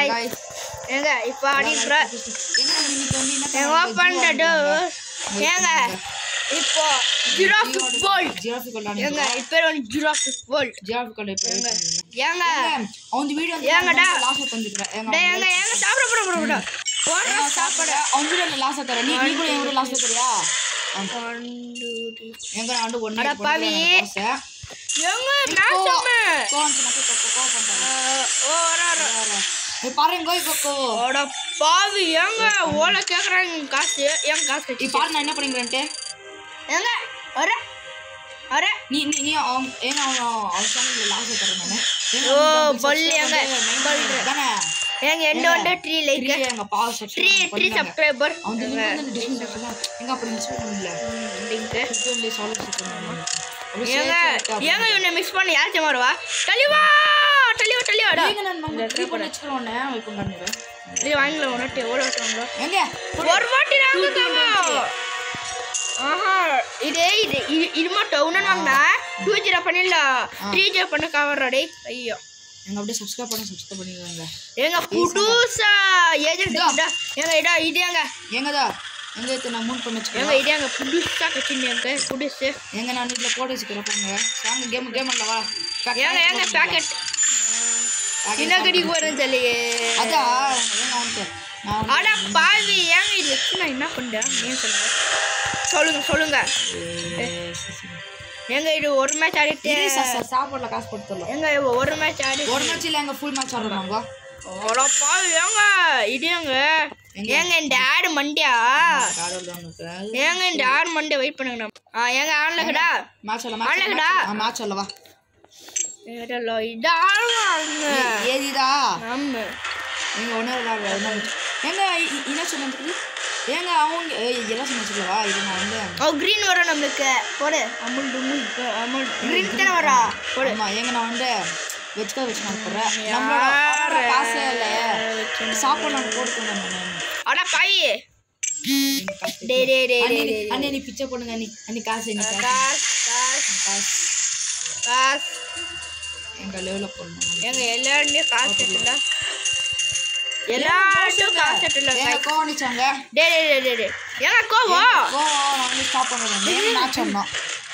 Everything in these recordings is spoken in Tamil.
guys. ஏங்க இப்போ அடிக்கிற என்ன இன்னைக்கு வந்து என்ன ஏங்க பண்றது ஏங்க இப்போ ஜிராஃபிக் வேர்ல்ட் ஜிராஃபி கொண்டாடி ஏங்க இப்போ வந்து ஜிராஃபிக் வேர்ல்ட் ஜிராஃபி கொண்டாடி ஏங்க அவன் வீடியோ ஏங்கடா? லாஸ்ட் தந்துக்கிறேன் ஏங்க டேய் ஏங்க ஏங்க சாப்பிட போட போட போட போடுற சாப்பாடு அவன் வீடியோ லாஸ்ட் தர நீ நீ கூட என் வீடியோ லாஸ்ட் தரியா சாப்பாடு எங்க நான் வந்து ஒண்ணு அட பாவி. ஏங்க நாசமே கோவம் மட்டும் கொக்கோ கோவம் பண்றாங்க ஓரா பாருங்க கொக்கோ அட பாவி ஏங்க ஓலை கேக்குறாங்க காசு ஏன் காசு நீ கட்டி பாரு நான் என்ன பண்ணிக்கிறேன்ட்டு ஏங்க அரே அரே நீ நீ நீ அவன் ஏங்க அவன் அவன் சேனல்ல லாஸ்ட் தரேன் நானு ஏங்க, ஓ, அவன் வந்து பல்லு subscribe ஏங்க, வந்து பல்லு. 90 தானே ஏங்க எந்த வந்து த்ரீ லைக் த்ரீ எங்க பா த்ரீ த்ரீ சப்ஸ்கிரைபர் அவன் லிங்க் வந்து டிஸ்கிரிப்ஷன்ல எங்க அப்படி மிஸ் பண்ணல லிங்க் டிஸ்கிரிப்ஷன்ல சால்வ் பண்ணுவாங்க ஏங்க ஏங்க இவனை மிஸ் பண்ணி யார் தெரியுமா வருவா தலிவா தலிவா தலிவாடா ஏங்க நான் நம்ம ட்ரீ பண்ணி வச்சுக்கிறோம் இப்போ பண்ணுறேன் இது வாங்கல உனட்டு எவ்வளோ வாங்கல எங்க ஒரு வாட்டி வாங்குங்க ஆஹா இதே இது இது இது மட்டும் இன்னொன்று வாங்கினா டூ ஜீரோ பண்ணிடலாம் த்ரீ ஜீரோ பண்ண கவர்றாடே ஐயோ எங்க அப்படியே சப்ஸ்கிரைப் பண்ணி சப்ஸ்கிரைப் பண்ணிக்கோங்க ஏங்க புதுசா ஏஜென்ட் ஏங்க இதா இது ஏங்க எங்கதா எங்க இருக்கு நான் மூணு பண்ணி ஏங்க வச்சுக்கிறேன் இது ஏங்க புதுசா கட்சிங்க எங்க புதுசு எங்க நான் இதுல போட்டு வச்சுக்கிறேன் போங்க வாங்க கேம் கேம் அல்லவா ஏங்க ஏங்க பேக்கெட் என்ன கடிக்கு வரும் தெரியலையே அதான் ஏங்க வந்துட்டு நான் வந்து- அட பாவி ஏங்க இது வச்சு நான் என்ன பண்ணேன் ஏன் சொல்லுங்க சொல்லுங்க சொல்லுங்க ஏய், சரி, சரி. ஏங்க இது ஒரு மேட்ச் ஆடிட்டு இரு சார், சார், சாப்பாடுல காசு போட்டு தரலாம் ஏங்க இது ஒரு மேட்ச் ஆடி ஒரு மேட்ச் இல்ல எங்க ஃபுல் மேட்ச் ஆடுறாங்க அட பாவி ஏங்க இது ஏங்க ஏங்க இந்த ஆடு மண்டியா காடல் தான் ஏங்க இந்த ஆடு மண்டியா வெயிட் பண்ணுங்க நம்ம ஆ ஏங்க ஆடலக்கடா மேட்ச் அல்ல ஆடலக்கடா மேட்ச் அல்லவா இதெல்லோ இது ஆடுவாங்க ஏதிதா ஆமா நீங்க ஒன்று ஏங்க இ- இ- என்ன சொன்னது ஏங்க அவங்க ஏய், எல்லாம் சொன்னச்சுலவா இது நான் வந்து ஓ க்ரீன் வரும் நம்மளுக்கு போடு அமுல் டுமுல் அமுல் க்ரீன் தானே வரா போடு ஆமா ஏங்க நான் வந்து வச்சுக்க வச்சு நான் போடுறேன் நம்மளோட வர காசே இல்லை சாப்பாடு நான் போட்டுக்கணும் நான் அட பாய் டே டே டே டே டே அண்ணே நீ பிச்சை பண்ணுங்க நீ அன்னி காசு நீ காசு காஸ் காஸ் காசு காஸ் எங்க லெவலில் போடணும் ஏங்க எல்லாருமே காசு செட்டுல எல்லாரும் காசு செட்டுல ஏங்க கோவணிச்சாங்க டே டே டே டே டே ஏங்க கோவம் கோவம் நான் வந்து ஸ்டாப் பண்ணுறேன் மேட்ச் ஒன்றும்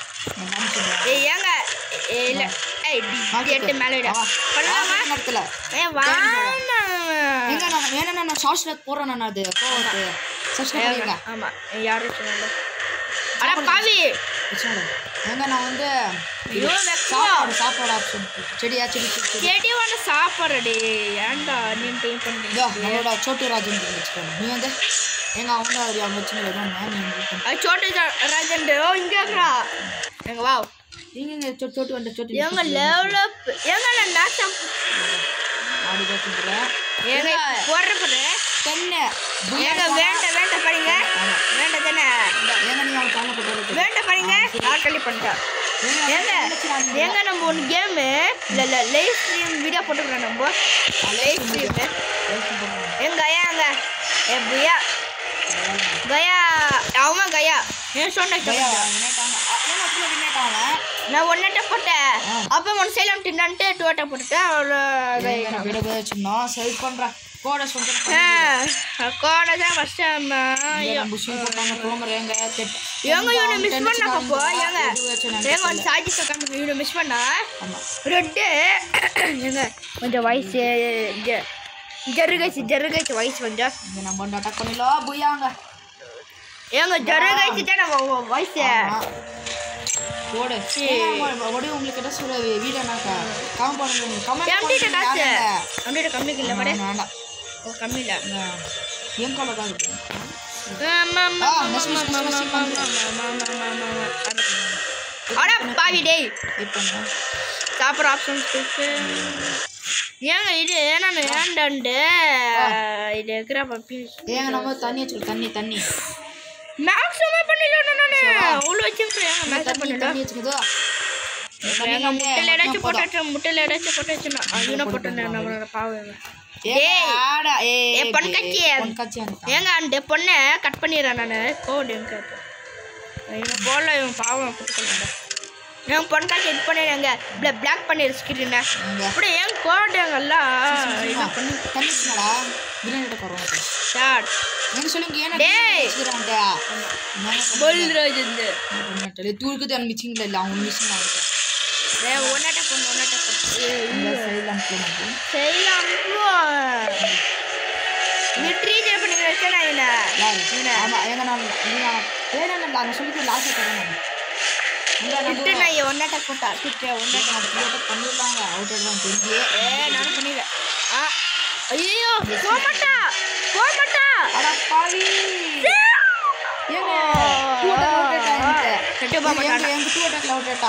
ஏய் ஏங்க ஏய், இல்ல ஏய் டி டி எட்டு மேல விட பண்ணலாமா நேரத்தில் ஏய் வாங்க எங்க நான் வேணா நான் ஷார்ட்ஸ்ல போடுறேன் நான் அது கோவத்து சப்ஸ்கிரைப் பண்ணிருங்க ஆமா யாரும் சொன்னாங்க அட பாவி வச்சுக்கோங்க. ஏங்க நான் வந்து ஐயோ வெக்கம் சாப்பாடு சாப்பாடு ஆப்ஷன் செடியா செடி செடி செடி செடி வந்து சாப்பிட்றடி ஏன்டா நீ டைம் பண்ணுறீங்க இதோ நம்மளோட சோட்டு ராஜன் வச்சுக்கோங்க நீ வந்து எங்க அவங்க அது அவங்க வச்சு வேணும் நீ வந்து அது சோட்டு ராஜன் ஓ இங்க இருக்கிறா எங்க வா நீங்க இங்க சோ- சோட்டு வந்து சோட்டு எங்க லெவலப் ஏங்க நான் நாசம் ஆடி வச்சுக்கிறேன் ஏங்க போடுற போடு தென்னை ஏங்க வேண்டாம் வேண்டாம் பாருங்க வேண்டாம் தானே ஏங்க நீ அவங்க சேனல் போட்டு வேண்டாம் பாருங்க நான் கழி பண்ணிட்டேன் ஏங்க ஏங்க நம்ம ஒன்று கேமு இல்லை இல்லை லைவ் ஸ்ட்ரீம் வீடியோ போட்டுக்கிறோம் நம்ம லைவ் ஸ்ட்ரீமு எங்க கயாங்க ஏ புயா கயா அவன் கயா ஏன் சொன்ன நான் ஒன்னட்ட போட்டேன் அப்போ ஒன் சைலம் தின்னான்ட்டு டூட்டை போட்டுட்டேன் அவ்வளோ செல் பண்றேன் கோட சொல்றேன் கோடை தான் ஃபஸ்ட்டு நம்ம சூ போட்டாங்க போங்கறேங்க ஏங்க இவனை மிஸ் பண்ண பாப்போ ஏங்க ஏங்க வந்து சாஜி சக்காம இவனை மிஸ் பண்ணா ஆமா ரெட்டு ஏங்க கொஞ்சம் வயசு ஜ- ஜருகைச்சு ஜருகைச்சு வயசு கொஞ்சம் இங்க நம்ம அட்டாக் பண்ணிடலாம் புயாங்க ஏங்க ஜருகைச்சு தான் நம்ம வ- வயசு போடு ஒடி உங்களுக்கு என்ன சொல்ல வீடியோ நான் கமெண்ட் பண்ணுங்க கமெண்ட் எம்டிட்ட காசு பண்ணுங்க எம்டிட்ட கம்மிக்கு இல்லை படே வேண்டாம் ஓ கம்மி இல்லை என் கால தான் இருக்கு அட பாவி டேய் வெயிட் பண்ணுங்க சாப்பிட்ற ஆப்ஷன்ஸ் இருக்கு ஏங்க இது நான் ஏண்டாண்டு இது இருக்கிற பப்பி ஏங்க நம்ம தண்ணி வச்சுக்கோ தண்ணி தண்ணி மேக்ஸிமம் பண்ணிடலாம் நான் அவ்வளோ வச்சுக்கிட்டு ஏங்க மேக்ஸிமம் தண்ணி பண்ணிடலாம் தண்ணி வச்சுக்கோ எங்க முட்டையில் ஏதாச்சும் போட்டு வச்சு முட்டையில் ஏதாச்சும் போட்டு வச்சுனா அதுனா போட்டு நம்மளோட பாவம் ஏய் ஆடா ஏய் ஏ பொன்கச்சி பொன்கச்சி அந்த ஏங்க அந்த பொண்ணை கட் பண்ணிடுறேன் நான் கோடு எங்க இவன் போடல இவன் பாவம் கொடுத்துக்கல நான் பண்ணா செக் பண்ணிடுங்க இப்படி பிளாக் பண்ணி ஸ்கிரீனை எங்க அப்படி ஏன் கோடுங்கெல்லாம் என்ன பண்ணி தண்ணிச்சுங்களா பிரியாணி போகிறோம் ஸ்டார்ட் நீங்க சொல்லுங்க ஏன்னா டேய். வச்சுக்கிறான்டா பல்ராஜ் இந்த தூருக்கு தான் மிச்சிங்ல இல்லை அவங்க மிச்சிங் ஆகிட்டு ஒன்னாட்ட பொண்ணு ஒன்னாட்ட பொண்ணு இந்த சைட்லாம் நம்ம செய்யலாம் நீ ட்ரீச்சர் பண்ணி வச்சா என்ன யாரு ஆமா ஏங்க நான் நான் ஏன்னா நம்ம நான் சொல்லிட்டு லாஸ்ட் தரேன் நான் திட்டு நான் ஒன்னாட்ட போட்டா திட்டு ஒன்னாட்ட நான் பிள்ளைகிட்ட பண்ணிடலாங்க அவுட் தான் தெரிஞ்சு ஏ நான் பண்ணிடுவேன் ஆ ஐயோ போக மாட்டா போக மாட்டா அட பாவி ஏங்க டூ அட்டாக் அவுட் ஆயிட்டா கெட்டு போக மாட்டானா எங்க எங்க டூ அட்டாக்ல அவுட் ஆயிட்டா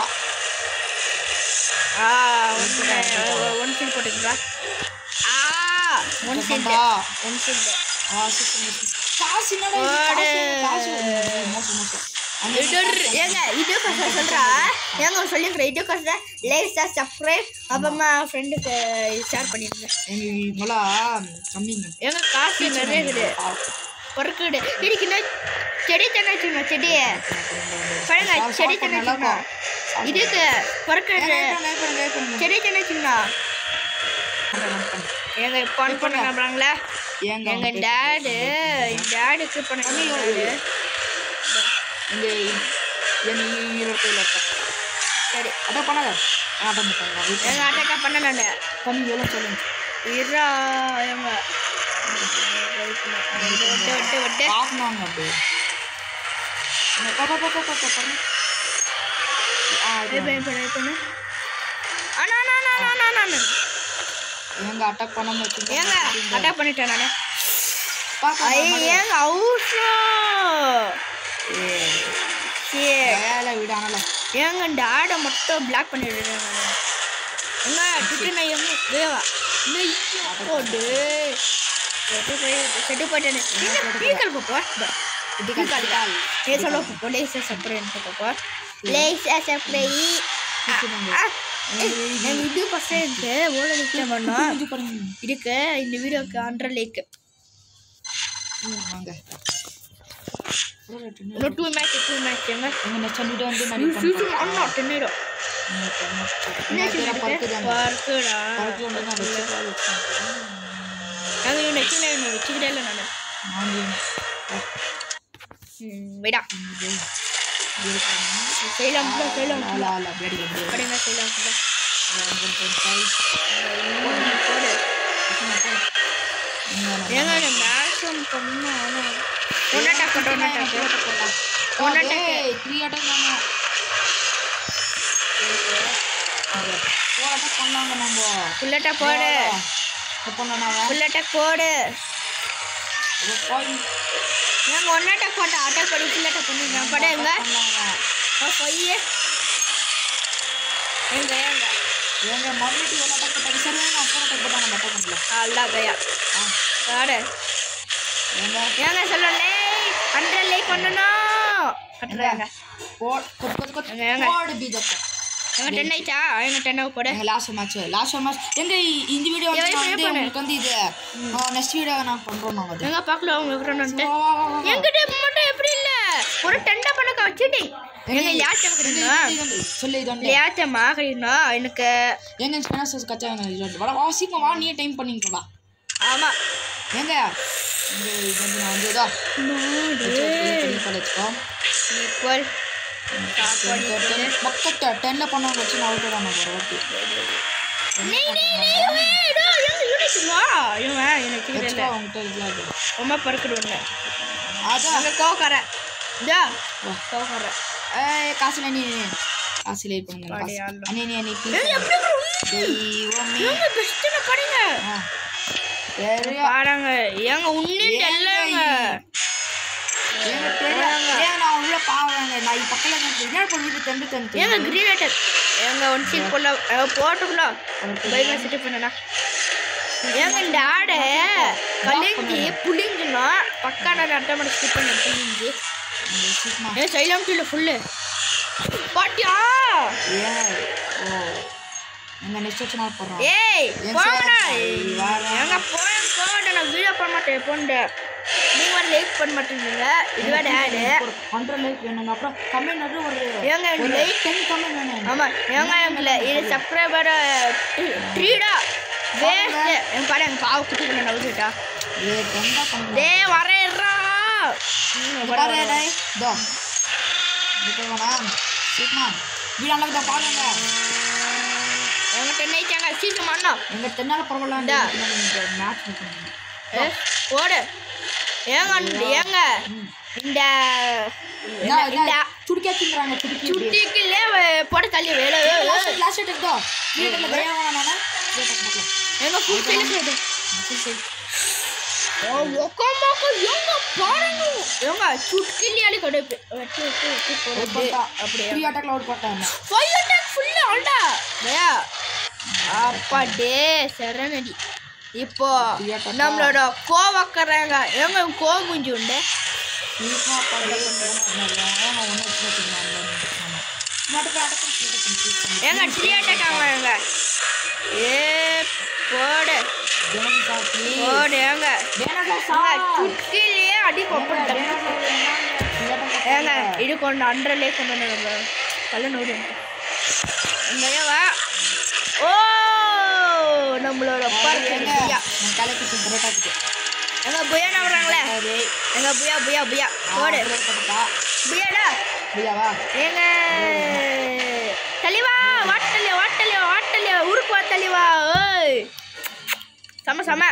ஆ ஒன் சீல் போட்டுங்களா ஆ ஒன் சீல் பண்ணா ஒன் சீல் ஆ சூப்பர் காசு என்னடா இது? போடு. காசு காசு மோசம் மோசம் அந்த இது ஏங்க இது கஷ்டம் சொல்றா ஏங்க சொல்லிக்கிறேன் இது கஷ்டம் லைக் சப்ஸ்கிரைப் அப்புறமா ஃப்ரெண்டுக்கு ஷேர் பண்ணிடுங்க எங்க இவங்களாம் கம்மிங்க ஏங்க காசு நிறைய இருக்குது பொறுக்குடு இதுக்கு என்ன செடி தானே வச்சுக்கணும் செடி பாருங்க செடி தானே வச்சுக்கணும் இதுக்கு பொறுக்குடு செடி தானே வச்சுக்கணும் ஏங்க இப்போ ஆன் பண்ணுறாங்களா ஏங்க எங்க டேடு டேடுக்கு பண்ண இங்க என் இருபத்தி சரி அதான் பண்ணாத அதான் பண்ணாங்க எங்க அட்டாக்கா பண்ண நான் கம்மி எவ்வளோ சொல்லுங்க இரா ஏங்க விட்டு விட்டு விட்டு பார்க்கணுங்க அப்படி இந்த பா, பா, பா, பா, பா, பா, பாருங்க. ஆ, இது பண்ணு பண்ணு பண்ணு அண்ணா அண்ணா அண்ணா அண்ணா அண்ணா அண்ணா எங்க அட்டாக் பண்ணாம வச்சுருங்க ஏங்க அட்டாக் பண்ணிட்டேன் நான் பாப்பா ஏங்க அவசரம் சரி வேலை விட ஆனால ஏங்க இந்த ஆடை மட்டும் பிளாக் பண்ணிடுறேன் என்ன டிட்டு நான் எங்க வேவா போடு செட்டு போய் செட்டு போயிட்டேன் பீக்கல் போப்போ பீக்கல் ஏ சொல்ல போப்போ லேஸ் சப்ரேன் போப்போ லேஸ் சப்ரை எங்கள் இது ஃபஸ்ட்டு இருக்கு ஓட நிற்க பண்ணோம் இது பண்ணுங்க இருக்கு இந்த வீடியோக்கு ஹண்ட்ரட் லேக்கு ம், வாங்க இன்னும் டூ மேட்ச் டூ மேட்ச் எங்க எங்க நெக்ஸ்ட் வீடியோ வந்து நான் பண்ணுறேன் அண்ணா டென்னிடும் பறக்குதாங்க பார்க்குடா பறக்கு வந்து நான் வச்சுக்கலாம் நாங்கள் இவனை வச்சுக்கல இவனை வச்சுக்கிட்டே இல்லை நான் விடா செய்யலாம் செய்யலாம் கடைங்க செய்யலாம் ஏங்க நான் மேக்ஸிமம் பண்ணணும் ஆனால் ஒன்னாட்டா போட்டோம் ஒன்னாட்டா பண்ணாங்க நம்ம புல்லட்டா போடு பண்ணாங்க புல்லட்டா போடு நாங்கள் ஒன்னாட்டா போட்டோம் அட்டாக் பண்ணி புல்லட்டா பண்ணிடுறோம் படம் எங்க பொய் எங்க ஏங்க எங்க மறுபடியும் எவ்வளோ அட்டாக் போட்டாங்க சரி நான் அப்புறம் அட்டாக் போட்டாங்க நம்ம அட்டாக் பண்ணல அல்லா கயா ஆ பாடு எங்க ஏங்க சொல்லலே ஹண்ட்ரட் லைக் பண்ணணும் கட்டுறாங்க போட் கொட் கொட் கொட் எங்க, எங்க? போடு பீஜத்தை எங்க டென் ஆயிட்டா எங்க டென் ஆக போடு எங்க லாஸ்ட் மேட்ச் லாஸ்ட் மேட்ச் எங்க இ- இந்த வீடியோ ஏய், வந்து wait வந்து பண்ணு. உங்களுக்கு வந்து இது நெக்ஸ்ட் வீடியோ நான் பண்றோம் நாங்க அது எங்க பார்க்கல அவங்க விக்ரன்ட்டு வா, வா, வா, வா. எங்கிட்ட மட்டும் எப்படி இல்ல ஒரு டெண்டா பண்ண வச்சுட்டீங்க எங்க லியாச்சம் இது, கிடைக்கணும் இது, இது, இது. சொல்லு இது வந்து லியாச்சமா கிடைக்கணும் எனக்கு எங்க ஸ்பெனஸ் கச்சா எங்க இது வந்து. வாடா வா சீக்கிரம் வா நீயே டைம் பண்ணிக்கடா ஆமா எங்க இங்க இது வந்து நான் வந்து இதோ வச்சுக்கோ ஈக்குவல் பக்கத்தை டென்ல பண்ணவங்க வச்சு நான் அவுட் நம்ம ஒரு வாட்டி நீ நீ நீ இவன் இதோ எங்க யூனிட் வா இவன் எனக்கு வச்சுக்கோ தெரியல அவங்ககிட்ட இல்லை அது ரொம்ப பறக்குடுங்க அதான் அங்க கோக்கற இதா வா. கோக்கற ஏய் காசுல நீ காசுல இது பண்ணுங்க காசு. படையாளம். அண்ணே நீ நீ ஏய் please. எப்படி இருக்கு? தெய்வமே இவங்க பெஸ்ட்னு படிங்க ஆ. பெரிய பாருங்க ஏங்க உன்னிட்டு ஏங்க இல்லைங்க ஏங்க பெரிய ஏன் நான் உள்ள பாவங்க நான் இது பக்கத்துல இருந்து என்ன பண்ணிட்டு தந்து தந்து ஏங்க கிரீன் ஏங்க ஒன் சீட் போல போட்டுக்குள்ள பைக் செட்டு பண்ணனா ஏங்க இந்த ஆடை கலிஞ்சி புளிஞ்சுனா பக்கான அட்டை மணி ஸ்கிப் பண்ணி புளிஞ்சு சீக்கிரமா ஏன் சைலம் இல்லை ஃபுல்லு பாட்டியா ஏன் ஓ எங்க நெக்ஸ்ட் வச்சு நான் போடுறோம் ஏய் ஏன் போங்கடா சார்? வாடா. ஏங்க போய் போங்கடா நான் வீடியோ பண்ண மாட்டேன் போண்ட நீங்க வேற லைக் பண்ண மாட்டேங்கிறீங்க இது வேற ஆடு ஒரு ஹண்ட்ரட் லைக் வேணுங்க அப்புறம் கமெண்ட் வந்து ஒரு ஏங்க ஒரு லைக் டென் கமெண்ட் வேணும் ஆமா ஏங்க எங்களை இது சப்ஸ்கிரைபர் த்ரீடா வேஸ்ட் எங்க பாரு எங்க பாவ குட்டி பண்ண நவுச்சுட்டா ஏ டென் தான் பண்ணுங்க டே வரேறா பாரு டேய் தோ இது வேணாம் சீக்கிரம் வீடு நல்லா பாருங்க எங்க டென் ஆயிட்டாங்க சீக்கிரம் அண்ணா எங்க தென்னால பரவாயில்ல இந்தா. மேட்ச் ஏ, ஓடு ஏங்க அண்ணா, ஏங்க இந்த இந்த- இந்த சுடுக்கே திங்கறாங்க சுடுக்கி சுட்டிக்குள்ளே போட்டு தள்ளி வேலை லாஸ்ட் லாஸ்ட் எடுத்தோ வீட்டுல பையா வேணா நானே எங்க ஃபுல் சைடு ஒக்கமாக்க எங்க பாருங்க ஏங்க சுட்டிக்குள்ளே அடி கடை வெட்டி வெட்டி வெட்டி போடுது அப்படியே ஃப்ரீ அட்டாக்ல அவுட் போட்டாங்க ஃபைவ் அட்டாக் ஃபுல்லு ஆல்டா பயா அப்பா டே சரணடி இப்போ நம்மளோட கோவக்கறாங்க ஏங்க கோவம் குஞ்சு உண்டு சீக்கிரம் அப்பா நான் ஒண்ணு வச்சுக்கலாம் மாட்டு அடக்கம் ஏங்க த்ரீ அட்டாக் ஆகுறாங்க ஏ போடு ஜனனி சாப்பி போடு ஏங்க வேணா ஏங்க சுட்டிலேயே அடி கொப்பட்டேன் ஏங்க இது கொண்டு அண்டர்லே கொண்டு வந்து நம்ம கல்ல நோடு வா ஓ நம்மளோட பார்க்க புயா நான் தலைக்கு புரோட்டா கிட்ட எங்க புயா நம்புறாங்களே சரி எங்க புயா புயா புயா போடு போட்டா புயாடா புரியாவா ஏங்க தலிவா வாட்டலியா வாட்டலியா வாட்டலியா ஊருக்கு வா தலிவா ஓய் செம செம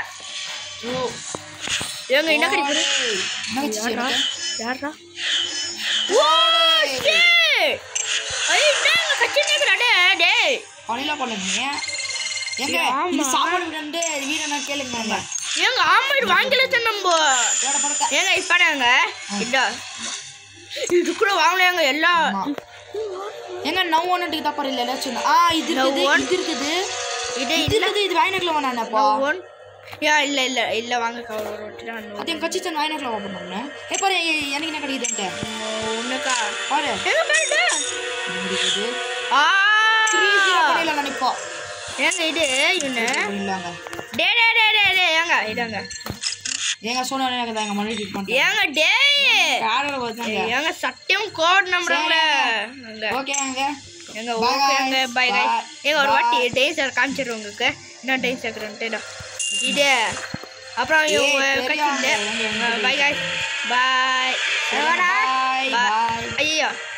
ஏங்க என்ன கிடைக்குது யாரா யாரா ஓ shit! ஐய் என்னங்க கச்சினேங்கடா டேய் டேய் பணிலா பண்ணுங்க எங்க ஆமா. இது சாப்பாடு விட்டு வீடு நான் கேளுங்க ஏங்க ஆமாடு வாங்கல நம்ம வேற படக்க ஏங்க இப்பாடாங்க இதா இது கூட வாங்கலையாங்க எல்லாம் ஆமா. எங்க நவ் ஒன்னுக்கு தான் பாரு இல்ல ஏதாச்சும் ஆ இது இருக்குது Now one. இது இருக்குது இது இது இருக்குது இது வாய்நகல வேணாப்பா ஒன் யா இல்ல இல்ல இல்ல வாங்க கவர் அது என் கச்சிச்சன் வாய்நகல ஓபன் பண்ணேன் ஏ பாரு எ- எனக்கு என்ன கிடைக்குதுன்ட்டு உனக்கா பாரு எங்க பேரு இது இருக்குது ஆ த்ரீ ஜீரோ பண்ணிடலாம் நினைப்போம் ஏங்க இது இவனு இல்லாங்க டே டே டே டே டே ஏங்க இதாங்க ஏங்க சொன்ன எனக்கு தான் எங்க மணி கிளிக் பண்ணிட்டேன் ஏங்க டேய் காரர் வருதாங்க ஏங்க சத்தியம் கோட் நம்புறாங்களே அங்க ஓகேங்க எங்க Bye ஓகேங்க guys. By Bye. गाइस ஏங்க ஒரு வாட்டி Bye. டேஸ் காமிச்சிடுறேன் உங்களுக்கு என்ன டேஸ் இருக்கிறேன்ட்டு இது அப்புறம் ஏய், இவங்க தெரியும். கட்சிட்டு எங்க, எங்க bye guys bye Bye, bye. ஐயோ